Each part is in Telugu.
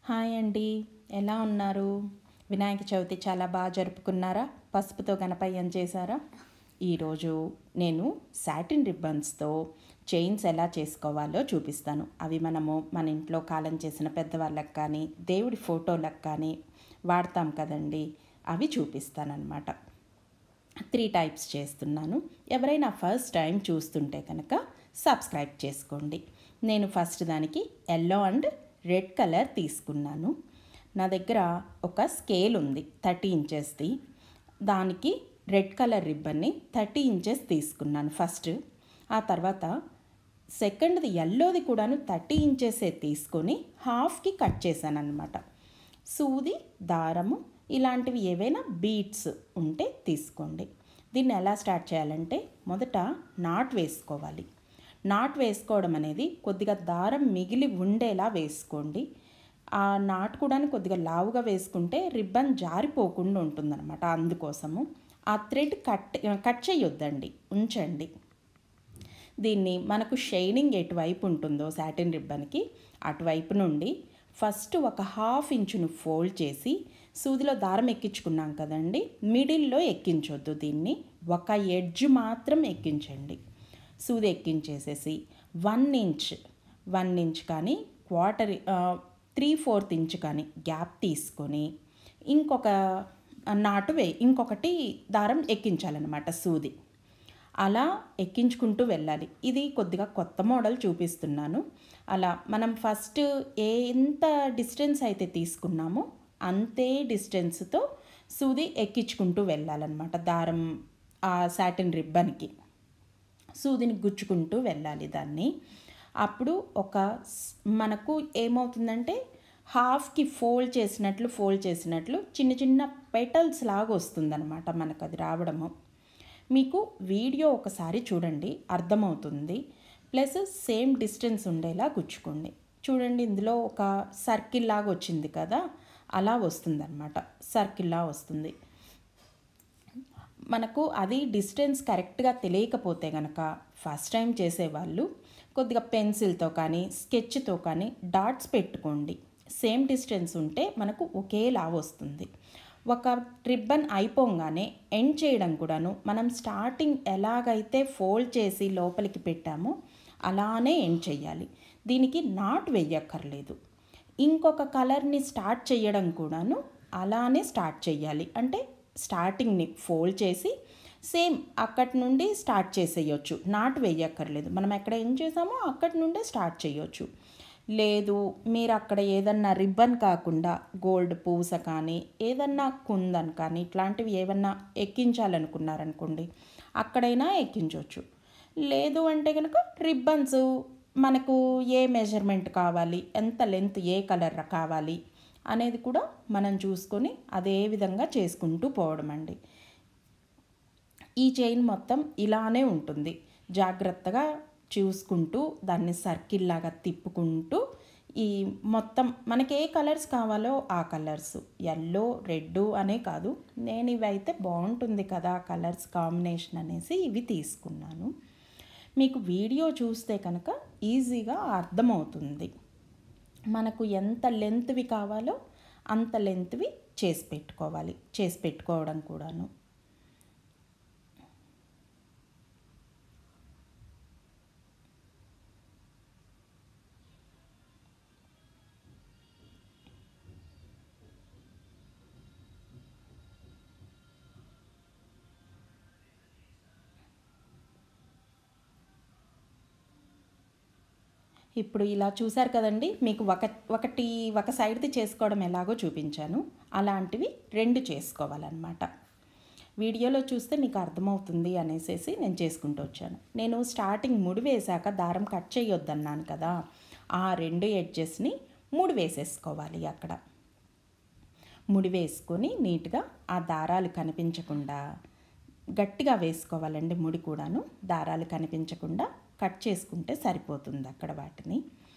హాయ్ అండి ఎలా ఉన్నారు వినాయక చవితి చాలా బాగా జరుపుకున్నారా పసుపుతో గణపయ్యం చేశారా ఈరోజు నేను సాటిన్ రిబ్బన్స్తో చైన్స్ ఎలా చేసుకోవాలో చూపిస్తాను అవి మనము మన ఇంట్లో కాలం చేసిన పెద్దవాళ్ళకి కానీ దేవుడి ఫోటోలకు కానీ వాడతాం కదండి అవి చూపిస్తానన్నమాట త్రీ టైప్స్ చేస్తున్నాను ఎవరైనా ఫస్ట్ టైం చూస్తుంటే కనుక సబ్స్క్రైబ్ చేసుకోండి నేను ఫస్ట్ దానికి ఎల్లో అండ్ రెడ్ కలర్ తీసుకున్నాను నా దగ్గర ఒక స్కేల్ ఉంది థర్టీ ఇంచెస్ది దానికి రెడ్ కలర్ రిబ్బన్ని థర్టీ ఇంచెస్ తీసుకున్నాను ఫస్ట్ ఆ తర్వాత సెకండ్ది ఎల్లోది కూడాను థర్టీ ఇంచెసే తీసుకొని హాఫ్కి కట్ చేశాను అనమాట సూది దారము ఇలాంటివి ఏవైనా బీట్స్ ఉంటే తీసుకోండి దీన్ని ఎలా స్టార్ట్ చేయాలంటే మొదట నాట్ వేసుకోవాలి నాట్ వేసుకోవడం అనేది కొద్దిగా దారం మిగిలి ఉండేలా వేసుకోండి ఆ నాట్ కూడా కొద్దిగా లావుగా వేసుకుంటే రిబ్బన్ జారిపోకుండా ఉంటుందన్నమాట అందుకోసము ఆ థ్రెడ్ కట్ కట్ చేయొద్దండి ఉంచండి దీన్ని మనకు షైనింగ్ ఎటువైపు ఉంటుందో సాటిన్ రిబ్బన్కి అటువైపు నుండి ఫస్ట్ ఒక హాఫ్ ఇంచును ఫోల్డ్ చేసి సూదిలో దారం ఎక్కించుకున్నాం కదండి మిడిల్లో ఎక్కించొద్దు దీన్ని ఒక ఎడ్జ్ మాత్రం ఎక్కించండి సూది ఎక్కించేసేసి వన్ ఇంచ్ వన్ ఇంచ్ కానీ క్వార్టర్ త్రీ ఫోర్త్ ఇంచ్ కానీ గ్యాప్ తీసుకొని ఇంకొక నాటు వే ఇంకొకటి దారం ఎక్కించాలన్నమాట సూది అలా ఎక్కించుకుంటూ వెళ్ళాలి ఇది కొద్దిగా కొత్త మోడల్ చూపిస్తున్నాను అలా మనం ఫస్ట్ ఏ ఎంత డిస్టెన్స్ అయితే తీసుకున్నామో అంతే డిస్టెన్స్తో సూది ఎక్కించుకుంటూ వెళ్ళాలన్నమాట దారం ఆ సాటిన్ రిబ్బన్కి సూదిని గుచ్చుకుంటూ వెళ్ళాలి దాన్ని అప్పుడు ఒక మనకు ఏమవుతుందంటే హాఫ్కి ఫోల్డ్ చేసినట్లు ఫోల్డ్ చేసినట్లు చిన్న చిన్న పెటల్స్ లాగా వస్తుందన్నమాట మనకు అది రావడము మీకు వీడియో ఒకసారి చూడండి అర్థమవుతుంది ప్లస్ సేమ్ డిస్టెన్స్ ఉండేలా గుచ్చుకోండి చూడండి ఇందులో ఒక సర్కిల్ లాగా వచ్చింది కదా అలా వస్తుందన్నమాట సర్కిల్లా వస్తుంది మనకు అది డిస్టెన్స్ కరెక్ట్గా తెలియకపోతే కనుక ఫస్ట్ టైం చేసేవాళ్ళు కొద్దిగా పెన్సిల్తో కానీ స్కెచ్తో కానీ డాట్స్ పెట్టుకోండి సేమ్ డిస్టెన్స్ ఉంటే మనకు ఒకేలా వస్తుంది ఒక రిబ్బన్ అయిపోగానే ఎండ్ చేయడం కూడాను మనం స్టార్టింగ్ ఎలాగైతే ఫోల్డ్ చేసి లోపలికి పెట్టామో అలానే ఎండ్ చేయాలి దీనికి నాట్ వేయక్కర్లేదు ఇంకొక కలర్ని స్టార్ట్ చేయడం కూడాను అలానే స్టార్ట్ చేయాలి అంటే స్టార్టింగ్ని ఫోల్డ్ చేసి సేమ్ అక్కడి నుండి స్టార్ట్ చేసేయచ్చు నాట్ వేయక్కర్లేదు మనం ఎక్కడ ఏం చేసామో అక్కడి నుండే స్టార్ట్ చేయొచ్చు లేదు మీరు అక్కడ ఏదన్నా రిబ్బన్ కాకుండా గోల్డ్ పూస కానీ ఏదన్నా కుందన్ కానీ ఇట్లాంటివి ఏమన్నా ఎక్కించాలనుకున్నారనుకోండి అక్కడైనా ఎక్కించవచ్చు లేదు అంటే కనుక రిబ్బన్స్ మనకు ఏ మెజర్మెంట్ కావాలి ఎంత లెంత్ ఏ కలర్ కావాలి అనేది కూడా మనం చూసుకొని అదే విధంగా చేసుకుంటూ పోవడం అండి ఈ చైన్ మొత్తం ఇలానే ఉంటుంది జాగ్రత్తగా చూసుకుంటూ దాన్ని సర్కిల్ లాగా తిప్పుకుంటూ ఈ మొత్తం మనకి ఏ కలర్స్ కావాలో ఆ కలర్స్ ఎల్లో రెడ్ అనే కాదు నేను ఇవి అయితే బాగుంటుంది కదా కలర్స్ కాంబినేషన్ అనేసి ఇవి తీసుకున్నాను మీకు వీడియో చూస్తే కనుక ఈజీగా అర్థమవుతుంది మనకు ఎంత లెంత్వి కావాలో అంత లెంత్వి చేసి పెట్టుకోవాలి చేసి పెట్టుకోవడం కూడాను ఇప్పుడు ఇలా చూసారు కదండి మీకు ఒక ఒకటి ఒక సైడ్ది చేసుకోవడం ఎలాగో చూపించాను అలాంటివి రెండు చేసుకోవాలన్నమాట వీడియోలో చూస్తే మీకు అర్థమవుతుంది అనేసి నేను చేసుకుంటూ వచ్చాను నేను స్టార్టింగ్ ముడి వేశాక దారం కట్ చేయొద్దన్నాను కదా ఆ రెండు ఎడ్జెస్ని ముడి వేసేసుకోవాలి అక్కడ ముడి వేసుకొని నీట్గా ఆ దారాలు కనిపించకుండా గట్టిగా వేసుకోవాలండి ముడి కూడాను దారాలు కనిపించకుండా కట్ చేసుకుంటే సరిపోతుంది అక్కడ వాటిని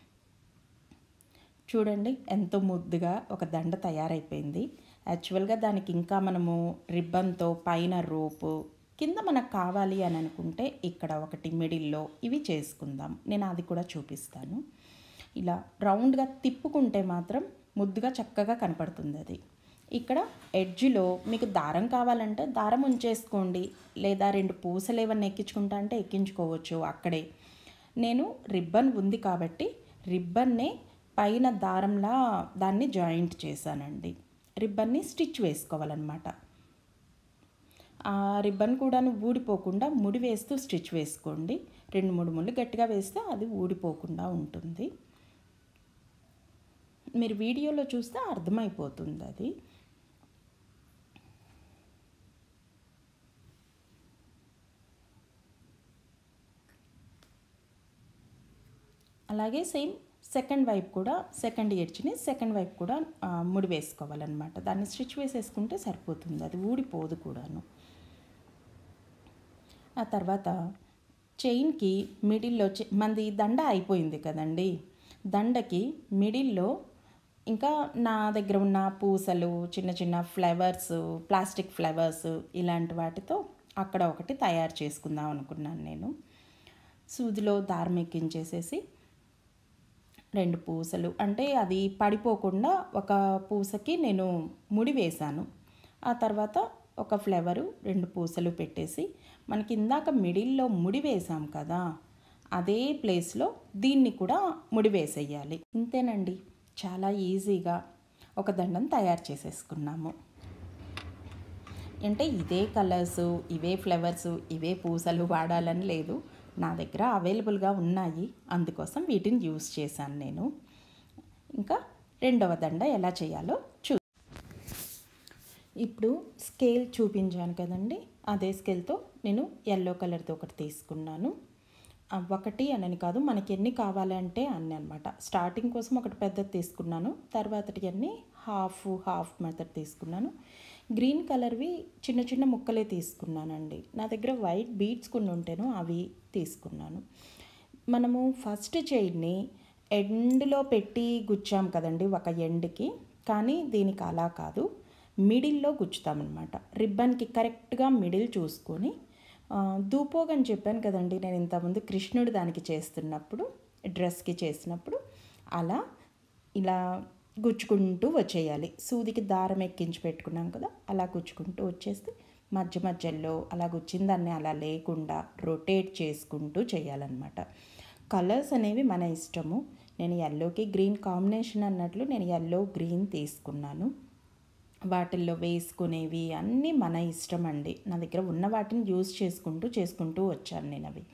చూడండి ఎంతో ముద్దుగా ఒక దండ తయారైపోయింది యాక్చువల్గా దానికి ఇంకా మనము రిబ్బన్తో పైన రోపు కింద మనకు కావాలి అని అనుకుంటే ఇక్కడ ఒకటి మిడిల్లో ఇవి చేసుకుందాం నేను అది కూడా చూపిస్తాను ఇలా రౌండ్గా తిప్పుకుంటే మాత్రం ముద్దుగా చక్కగా కనపడుతుంది అది ఇక్కడ ఎడ్జ్లో మీకు దారం కావాలంటే దారం ఉంచేసుకోండి లేదా రెండు పూసలు ఏమన్నా ఎక్కించుకుంటా అంటే ఎక్కించుకోవచ్చు అక్కడే నేను రిబ్బన్ ఉంది కాబట్టి రిబ్బన్నే పైన దారంలా దాన్ని జాయింట్ చేశానండి రిబ్బన్ని స్టిచ్ వేసుకోవాలన్నమాట ఆ రిబ్బన్ కూడాను ఊడిపోకుండా ముడి వేస్తూ స్టిచ్ వేసుకోండి రెండు మూడు ముళ్ళు గట్టిగా వేస్తే అది ఊడిపోకుండా ఉంటుంది మీరు వీడియోలో చూస్తే అర్థమైపోతుంది అది అలాగే సేమ్ సెకండ్ వైపు కూడా సెకండ్ ఎడ్జ్ని సెకండ్ వైపు కూడా ఆ, ముడి వేసుకోవాలన్నమాట దాన్ని స్టిచ్ వేసేసుకుంటే సరిపోతుంది అది ఊడిపోదు కూడాను ఆ తర్వాత చైన్కి మిడిల్లో చె- మనది దండ అయిపోయింది కదండి దండకి మిడిల్లో ఇంకా నా దగ్గర ఉన్న పూసలు చిన్న చిన్న ఫ్లవర్స్ ప్లాస్టిక్ ఫ్లవర్స్ ఇలాంటి వాటితో అక్కడ ఒకటి తయారు చేసుకుందాం అనుకున్నాను నేను సూదిలో దారం ఎక్కించేసేసి రెండు పూసలు అంటే అది పడిపోకుండా ఒక పూసకి నేను ముడి వేశాను ఆ తర్వాత ఒక ఫ్లవరు రెండు పూసలు పెట్టేసి మనకి ఇందాక మిడిల్లో ముడి వేసాం కదా అదే ప్లేస్లో దీన్ని కూడా ముడి వేసేయాలి ఇంతేనండి చాలా ఈజీగా ఒక దండం తయారు చేసేసుకున్నాము అంటే ఇదే కలర్స్ ఇవే ఫ్లవర్స్ ఇవే పూసలు వాడాలని లేదు నా దగ్గర అవైలబుల్గా ఉన్నాయి అందుకోసం వీటిని యూస్ చేశాను నేను ఇంకా రెండవ దండ ఎలా చేయాలో చూ ఇప్పుడు స్కేల్ చూపించాను కదండి అదే స్కేల్తో నేను ఎల్లో కలర్తో ఒకటి తీసుకున్నాను ఆ, ఒకటి అనని కాదు మనకి ఎన్ని కావాలంటే అన్ని అనమాట స్టార్టింగ్ కోసం ఒకటి పెద్దది తీసుకున్నాను తర్వాతటి అన్ని హాఫ్ హాఫ్ మెథడ్ తీసుకున్నాను గ్రీన్ కలర్వి చిన్న చిన్న ముక్కలే తీసుకున్నానండి నా దగ్గర వైట్ బీడ్స్ కొన్ని ఉంటేను అవి తీసుకున్నాను మనము ఫస్ట్ చైన్ని ఎండ్లో పెట్టి గుచ్చాం కదండి ఒక ఎండ్కి కానీ దీనికి అలా కాదు మిడిల్లో గుచ్చుతామన్నమాట రిబ్బన్కి కరెక్ట్గా మిడిల్ చూసుకొని ఆ, దూపోగ్ అని చెప్పాను కదండి నేను ఇంతకుముందు కృష్ణుడు దానికి చేస్తున్నప్పుడు డ్రెస్కి చేసినప్పుడు అలా ఇలా గుచ్చుకుంటూ వచ్చేయాలి సూదికి దారం ఎక్కించి పెట్టుకున్నాం కదా అలా గుచ్చుకుంటూ వచ్చేస్తే మధ్య మధ్యలో అలా గుచ్చిన దాన్ని అలా లేకుండా రొటేట్ చేసుకుంటూ చేయాలన్నమాట కలర్స్ అనేవి మన ఇష్టము నేను ఎల్లోకి గ్రీన్ కాంబినేషన్ అన్నట్లు నేను ఎల్లో గ్రీన్ తీసుకున్నాను వాటిల్లో వేసుకునేవి అన్నీ మన ఇష్టం అండి నా దగ్గర ఉన్న వాటిని యూజ్ చేసుకుంటూ చేసుకుంటూ వచ్చాను నేను అవి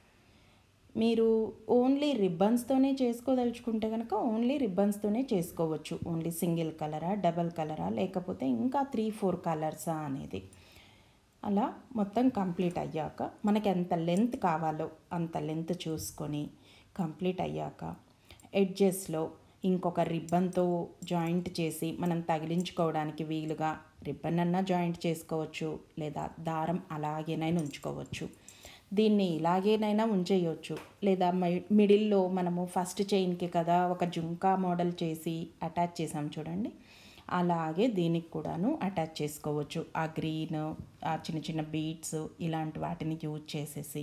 మీరు ఓన్లీ రిబ్బన్స్తోనే చేసుకోదలుచుకుంటే కనుక ఓన్లీ రిబ్బన్స్తోనే చేసుకోవచ్చు ఓన్లీ సింగిల్ కలరా డబల్ కలరా లేకపోతే ఇంకా త్రీ ఫోర్ కలర్సా అనేది అలా మొత్తం కంప్లీట్ అయ్యాక మనకి ఎంత లెంత్ కావాలో అంత లెంత్ చూసుకొని కంప్లీట్ అయ్యాక ఎడ్జెస్లో ఇంకొక రిబ్బన్తో జాయింట్ చేసి మనం తగిలించుకోవడానికి వీలుగా రిబ్బన్ అన్నా జాయింట్ చేసుకోవచ్చు లేదా దారం అలాగేనైనా ఉంచుకోవచ్చు దీన్ని ఇలాగేనైనా ఉంచేయచ్చు లేదా మి- మిడిల్లో మనము ఫస్ట్ చైన్కి కదా ఒక జుంకా మోడల్ చేసి అటాచ్ చేసాం చూడండి అలాగే దీనికి కూడాను అటాచ్ చేసుకోవచ్చు ఆ గ్రీన్ ఆ చిన్న చిన్న బీట్స్ ఇలాంటి వాటిని యూజ్ చేసేసి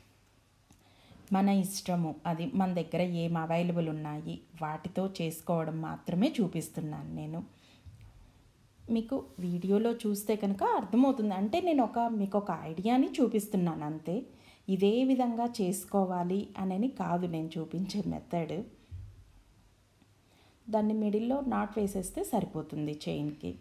మన ఇష్టము అది మన దగ్గర ఏం అవైలబుల్ ఉన్నాయి వాటితో చేసుకోవడం మాత్రమే చూపిస్తున్నాను నేను మీకు వీడియోలో చూస్తే కనుక అర్థమవుతుంది అంటే నేను ఒక మీకు ఒక ఐడియాని చూపిస్తున్నాను అంతే ఇదే విధంగా చేసుకోవాలి అనని కాదు నేను చూపించే మెథడ్ దాన్ని మిడిల్లో నాట్ వేసేస్తే సరిపోతుంది చైన్కి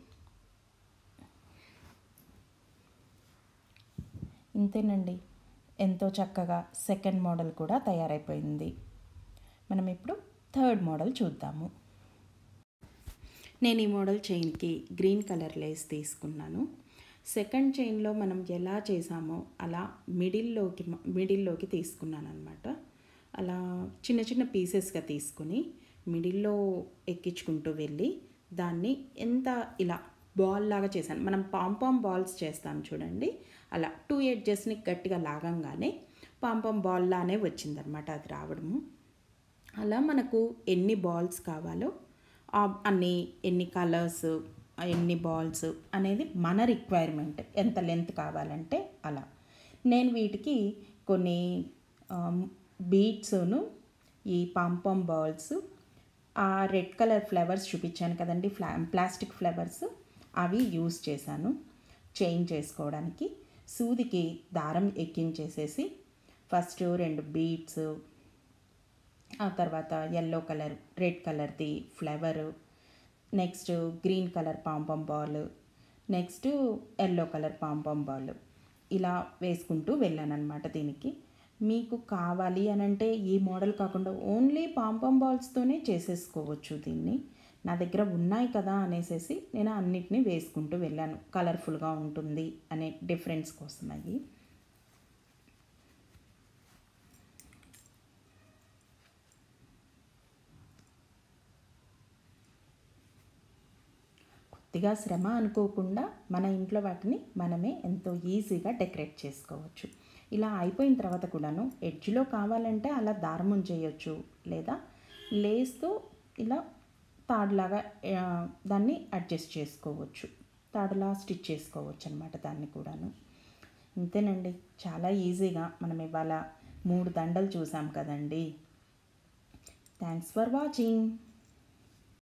ఇంతేనండి ఎంతో చక్కగా సెకండ్ మోడల్ కూడా తయారైపోయింది మనం ఇప్పుడు థర్డ్ మోడల్ చూద్దాము నేను ఈ మోడల్ చైన్కి గ్రీన్ కలర్ లేస్ తీసుకున్నాను సెకండ్ చైన్లో మనం ఎలా చేసామో అలా మిడిల్లోకి మిడిల్లోకి తీసుకున్నాను అనమాట అలా చిన్న చిన్న పీసెస్గా తీసుకుని మిడిల్లో ఎక్కించుకుంటూ వెళ్ళి దాన్ని ఎంత ఇలా బాల్ లాగా చేశాను మనం పాంపామ్ బాల్స్ చేస్తాం చూడండి అలా టూ ఎడ్జెస్ని గట్టిగా లాగంగానే పాంపామ్ బాల్ లానే వచ్చిందనమాట అది రావడము అలా మనకు ఎన్ని బాల్స్ కావాలో ఆ- అన్ని ఎన్ని కలర్స్ ఎన్ని బాల్స్ అనేది మన రిక్వైర్మెంట్ ఎంత లెంత్ కావాలంటే అలా నేను వీటికి కొన్ని బీట్స్ను ఈ పాంపామ్ బాల్స్ ఆ రెడ్ కలర్ ఫ్లవర్స్ చూపించాను కదండి ఫ్లా ప్లాస్టిక్ ఫ్లవర్స్ అవి యూస్ చేశాను చైన్ చేసుకోవడానికి సూదికి దారం ఎక్కించేసేసి ఫస్ట్ రెండు బీడ్స్ ఆ తర్వాత ఎల్లో కలర్ రెడ్ కలర్ది flower next green colour pompom ball next yellow colour pompom ball ఇలా వేసుకుంటూ వెళ్ళాను అనమాట దీనికి మీకు కావాలి అని అంటే ఈ మోడల్ కాకుండా ఓన్లీ పాంపం బాల్స్తోనే చేసేసుకోవచ్చు దీన్ని నా దగ్గర ఉన్నాయి కదా అనేసి నేను అన్నిటినీ వేసుకుంటూ వెళ్ళాను కలర్ఫుల్గా ఉంటుంది అనే డిఫరెన్స్ కోసం అవి కొద్దిగా శ్రమ అనుకోకుండా మన ఇంట్లో వాటిని మనమే ఎంతో ఈజీగా డెకరేట్ చేసుకోవచ్చు ఇలా అయిపోయిన తర్వాత కూడాను ఎడ్జ్లో కావాలంటే అలా దారం ఉంచేయచ్చు లేదా లేస్తో ఇలా తాడులాగా ఆ, దాన్ని అడ్జస్ట్ చేసుకోవచ్చు తాడులా స్టిచ్ చేసుకోవచ్చు అనమాట దాన్ని కూడాను ఇంతేనండి చాలా ఈజీగా మనం ఇవాళ మూడు దండలు చూసాం కదండి థ్యాంక్స్ ఫర్ వాచింగ్